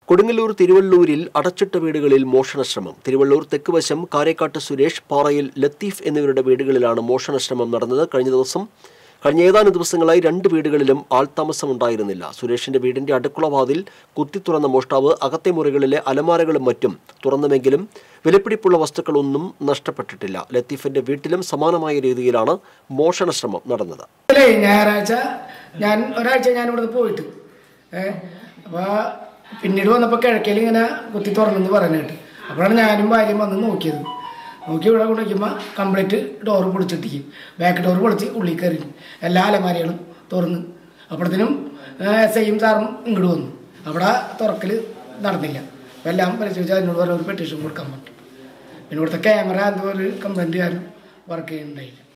കൊടുങ്ങല്ലൂർ തിരുവള്ളൂരിൽ അടച്ചിട്ട വീടുകളിൽ മോഷണശ്രമം തിരുവള്ളൂർ തെക്കുവശം കാരേക്കാട്ട് സുരേഷ് പാറയിൽ ലത്തീഫ് എന്നിവരുടെ വീടുകളിലാണ് മോഷണശ്രമം നടന്നത് കഴിഞ്ഞ ദിവസം കഴിഞ്ഞ ഏതാനും ദിവസങ്ങളായി രണ്ട് വീടുകളിലും ആൾതാമസം ഉണ്ടായിരുന്നില്ല സുരേഷിന്റെ വീടിന്റെ അടുക്കള വാതിൽ കുത്തി തുറന്ന മോഷ്ടാവ് അകത്തെ മുറികളിലെ അലമാരകളും മറ്റും തുറന്നുമെങ്കിലും വിലപിടിപ്പുള്ള വസ്തുക്കളൊന്നും നഷ്ടപ്പെട്ടിട്ടില്ല ലത്തീഫിന്റെ വീട്ടിലും സമാനമായ രീതിയിലാണ് മോഷണശ്രമം നടന്നത് അല്ലേ ഞായറാഴ്ച ഞാൻ ഒരാഴ്ച ഞാൻ ഇവിടുന്ന് പോയിട്ട് ഏഹ് അപ്പോൾ പിന്നീട് വന്നപ്പോൾ കിഴക്കയിൽ ഇങ്ങനെ കുത്തി തുറന്നെന്ന് പറഞ്ഞു കേട്ട് അപ്പോഴാണ് ഞാനും ഭാര്യയും വന്ന് നോക്കിയത് നോക്കി ഇവിടെ കൊണ്ട് വയ്ക്കുമ്പോൾ കംപ്ലീറ്റ് ഡോറ് പൊളിച്ചിട്ടിരിക്കും ബാക്ക് ഡോറ് പൊളിച്ച് ഉള്ളിൽ കയറി എല്ലാ അലമാരികളും തുറന്ന് അപ്പോഴത്തേനും എസ് ഐയും സാറും ഇങ്ങോട്ട് വന്നു അവിടെ തുറക്കൽ നടന്നില്ല അപ്പോൾ എല്ലാം പരിശോധിച്ചാൽ അതിനോട് പറഞ്ഞ ഒരു പെറ്റീഷൻ കൊടുക്കാൻ പറ്റും പിന്നെ ഇവിടുത്തെ ക്യാമറ എന്തോ ഒരു കംപ്ലൈൻറ്റ് കാരണം വർക്ക് ചെയ്യുന്നുണ്ടായില്ല